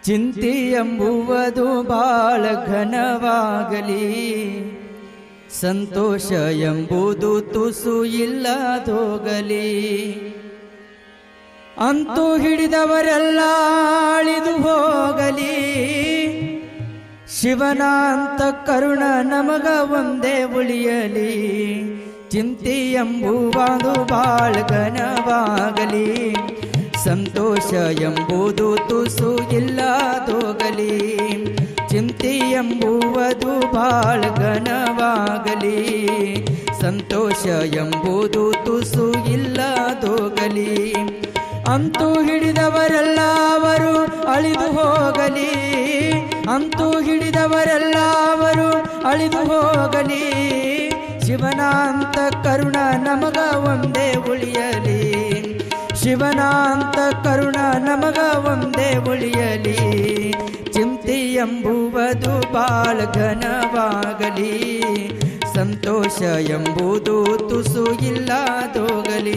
ಚಿಂತೆ ಎಂಬುವುದು ಬಾಳ ಘನವಾಗಲಿ ಸಂತೋಷ ಎಂಬುದು ತುಸು ಇಲ್ಲದೋಗಲಿ ಅಂತೂ ಹಿಡಿದವರೆಲ್ಲ ಅಳಿದು ಹೋಗಲಿ ಶಿವನ ಅಂತ ಕರುಣ ನಮಗ ಒಂದೇ ಉಳಿಯಲಿ ಚಿಂತೆ ಎಂಬುವುದು ಬಾಳ ಘನವಾಗಲಿ ಸಂತೋಷ ಎಂಬುದು ತುಸು ಇಲ್ಲದೋಗಲಿ ಚಿಂತೆ ಎಂಬುವುದು ಬಾಳ ಘನವಾಗಲಿ ಸಂತೋಷ ಎಂಬುದು ತುಸು ಇಲ್ಲದೋಗಲಿ ಅಂತೂ ಹಿಡಿದವರೆಲ್ಲ ಅವರು ಅಳಿದು ಹೋಗಲಿ ಅಂತೂ ಹಿಡಿದವರೆಲ್ಲ ಅವರು ಅಳಿದು ಹೋಗಲಿ ಶಿವನ ಅಂತ ಕರುಣ ನಮಗ ಒಂದೇ ಉಳಿಯಲಿ ಶಿವನ ಅಂತ ಕರುಣ ನಮಗ ಒಂದೇ ಉಳಿಯಲಿ ಚಿಂತೆ ಎಂಬುವುದು ಬಾಳ ಘನವಾಗಲಿ ಸಂತೋಷ ಎಂಬುದು ತುಸು ಇಲ್ಲದೋಗಲಿ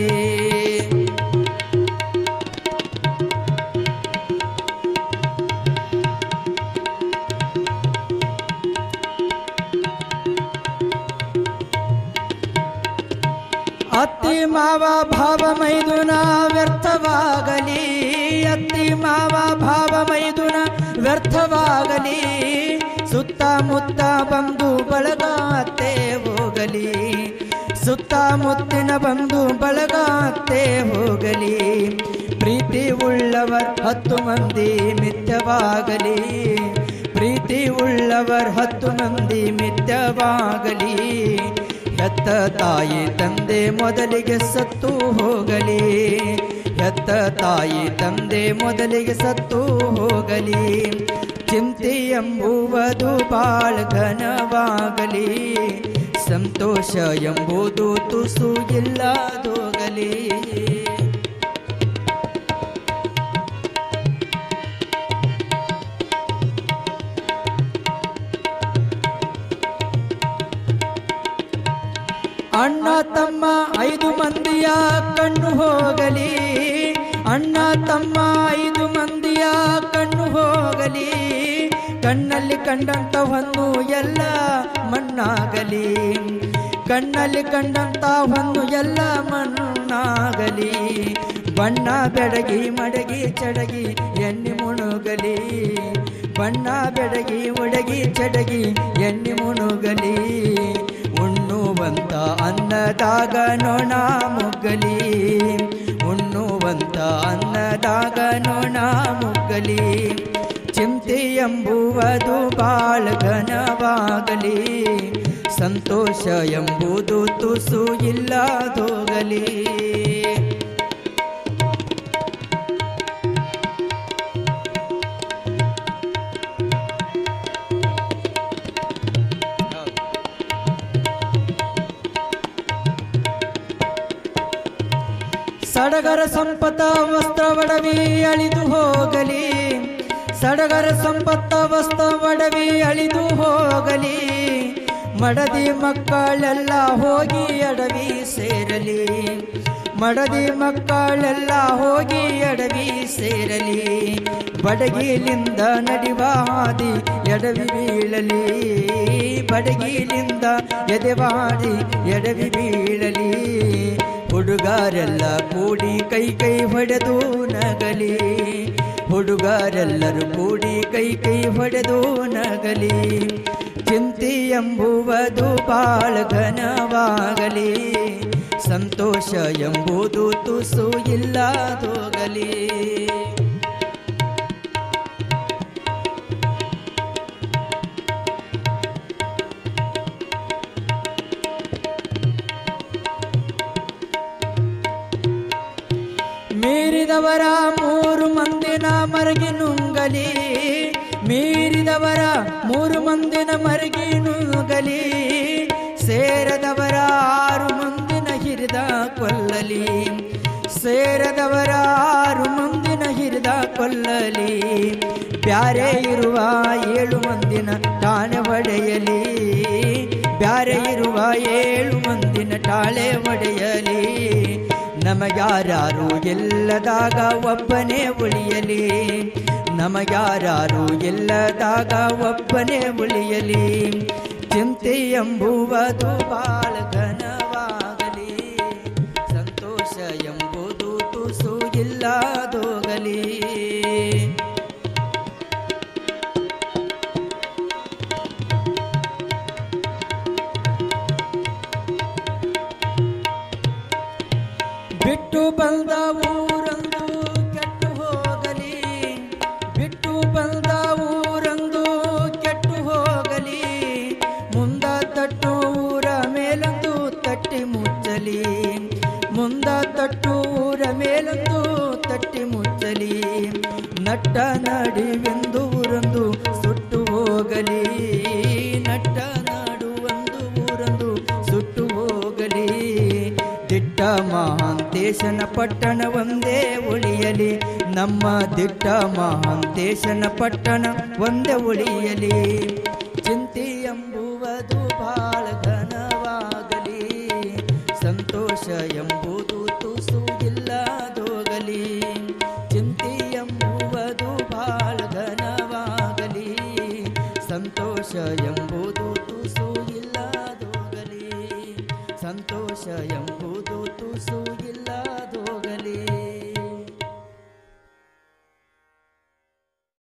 ಅತ್ತಿ ಮಾವ ಭಾವ ಮೈದುನ ವ್ಯರ್ಥವಾಗಲಿ ಅತ್ತಿ ಮಾವ ಭಾವ ಮೈದುನ ವ್ಯರ್ಥವಾಗಲಿ ಸುತ್ತಮುತ್ತ ಬಂದು ಬಳಗ ಅತ್ತೆ ಹೋಗಲಿ ಸುತ್ತಮುತ್ತಿನ ಬಂದು ಬಳಗ ಅತ್ತೆ ಹೋಗಲಿ ಪ್ರೀತಿ ಉಳ್ಳವರ್ ಹತ್ತು ಮಂದಿ ಮಿಥ್ಯವಾಗಲಿ ಪ್ರೀತಿ ಉಳ್ಳವರ್ ಹತ್ತು ಮಂದಿ ಮಿಥ್ಯವಾಗಲಿ ಹೆತ್ತ ತಾಯಿ ತಂದೆ ಮೊದಲಿಗೆ ಸತ್ತು ಹೋಗಲಿ ಹೆತ್ತ ತಾಯಿ ತಂದೆ ಮೊದಲಿಗೆ ಸತ್ತು ಹೋಗಲಿ ಚಿಂತೆ ಎಂಬುವುದು ಬಾಳ ಘನವಾಗಲಿ ಸಂತೋಷ ಎಂಬುದು ತುಸು ಇಲ್ಲದೋಗಲಿ ಅಣ್ಣ ತಮ್ಮ ಐದು ಮಂದಿಯ ಕಣ್ಣು ಹೋಗಲಿ ಅಣ್ಣ ತಮ್ಮ ಐದು ಮಂದಿಯ ಕಣ್ಣು ಹೋಗಲಿ ಕಣ್ಣಲ್ಲಿ ಕಂಡಂತ ಹೊನ್ನು ಎಲ್ಲ ಮಣ್ಣಾಗಲಿ ಕಣ್ಣಲ್ಲಿ ಕಂಡಂತ ಹೊನ್ನು ಎಲ್ಲ ಮಣ್ಣಾಗಲಿ ಬಣ್ಣ ಬೆಡಗಿ ಮಡಗಿ ಚಡಗಿ ಎಣ್ಣೆ ಮುಣುಗಲಿ ಬಣ್ಣ ಬೆಡಗಿ ಒಡಗಿ ಚಡಗಿ ಎಣ್ಣೆ ಮುಣುಗಲಿ ಉಣ್ಣುವಂತ ಅನ್ನದಾಗ ನೊಣ ಮುಗ್ಗಲಿ ಉಣ್ಣುವಂತ ಅನ್ನದಾಗ ನೊಣ ಮುಗ್ಗಲಿ ಚಿಂತೆ ಎಂಬುವುದು ಬಾಳ ಘನವಾಗಲಿ ಸಂತೋಷ ಎಂಬುದು ತುಸು ಇಲ್ಲದೋಗಲಿ ಸಡಗರ ಸಂಪತ್ತ ವಸ್ತ್ರ ಒಡವಿ ಅಳಿದು ಹೋಗಲಿ ಸಡಗರ ಸಂಪತ್ತ ವಸ್ತ್ರ ಒಡವಿ ಅಳಿದು ಹೋಗಲಿ ಮಡದಿ ಮಕ್ಕಳೆಲ್ಲ ಹೋಗಿ ಅಡವಿ ಸೇರಲಿ ಮಡದಿ ಮಕ್ಕಳೆಲ್ಲ ಹೋಗಿ ಅಡವಿ ಸೇರಲಿ ಬಡಗಿಲಿಂದ ನಡಿವ ಹಾದಿ ಎಡವಿ ಬೀಳಲಿ ಬಡಗಿಲಿಂದ ಎದೆವಾಡಿ ಎಡವಿ ಬೀಳಲಿ ಹುಡುಗರೆಲ್ಲ ಕೂಡಿ ಕೈ ಕೈ ಹೊಡೆದು ನಗಲಿ ಹುಡುಗರೆಲ್ಲರೂ ಕೂಡಿ ಕೈ ಕೈ ಹೊಡೆದು ನಗಲಿ ಚಿಂತೆ ಎಂಬುವುದು ಬಾಳ ಘನವಾಗಲಿ ಸಂತೋಷ ಎಂಬುದು ತುಸು ಇಲ್ಲದೋಗಲಿ ಮೀರಿದವರ ಮೂರು ಮಂದಿನ ಮರಗಿ ನುಂಗಲಿ ಮೀರಿದವರ ಮೂರು ಮಂದಿನ ಮರಗಿ ನುಂಗಲಿ ಸೇರದವರ ಆರು ಮಂದಿನ ಹಿರಿದ ಕೊಲ್ಲಲಿ ಸೇರದವರ ಆರು ಮಂದಿನ ಹಿರಿದ ಕೊಲ್ಲಲಿ ಬ್ಯಾರೆ ಇರುವ ಏಳು ಮಂದಿನ ಟಾಣೆ ಒಡೆಯಲಿ ಬ್ಯಾರೆ ಇರುವ ಏಳು ಮಂದಿನ ಟಾಳೆ ಒಡೆಯಲಿ ನಮಗ್ಯಾರು ಇಲ್ಲದಾಗ ಒಬ್ಬನೇ ಉಳಿಯಲಿ ನಮಗ್ಯಾರು ಇಲ್ಲದಾಗ ಒಬ್ಬನೇ ಉಳಿಯಲಿ ಚಿಂತೆ ಎಂಬುವುದು ಬಾಳ ಘನವಾಗಲಿ ಸಂತೋಷ ಎಂಬುದು ತುಸು ಇಲ್ಲದೋಗಲಿ ಬಿಟ್ಟು ಬಂದ ಊರಂದು ಕೆಟ್ಟು ಹೋಗಲಿ ಬಿಟ್ಟು ಬಂದ ಊರಂದು ಕೆಟ್ಟು ಹೋಗಲಿ ಮುಂದ ತಟ್ಟು ಊರ ಮೇಲಂದು ತಟ್ಟಿ ಮುಚ್ಚಲಿ ಮುಂದ ತಟ್ಟು ಊರ ಮೇಲಂದು ತಟ್ಟಿ ಮುಚ್ಚಲಿ ನಟ್ಟ ನಡಿವೆಂದು ಊರಂದು ಸುಟ್ಟು ಹೋಗಲಿ ನಟ್ಟ ನಾಡುವಂದು ಊರಂದು ಸುಟ್ಟು ಹೋಗಲಿ ದಿಟ್ಟ ಮಹಾಂತೇಶನ ಪಟ್ಟಣ ಒಂದೇ ಉಳಿಯಲಿ ನಮ್ಮ ದಿಟ್ಟ ಮಹಾಂತೇಶನ ಪಟ್ಟಣ ಒಂದೇ ಉಳಿಯಲಿ ಚಿಂತೆ ಎಂಬುವುದು ಬಾಳ ಘನವಾಗಲಿ ಸಂತೋಷ ಎಂಬುದು ತುಸು ಇಲ್ಲದೋಗಲಿ ಚಿಂತೆ ಎಂಬುವುದು ಬಾಳ ಘನವಾಗಲಿ ಸಂತೋಷ ಎಂಬುದು ತುಸು ಇಲ್ಲದೋಗಲಿ ಸಂತೋಷ ಎಂಬುದು ತುಸು ಇಲ್ಲ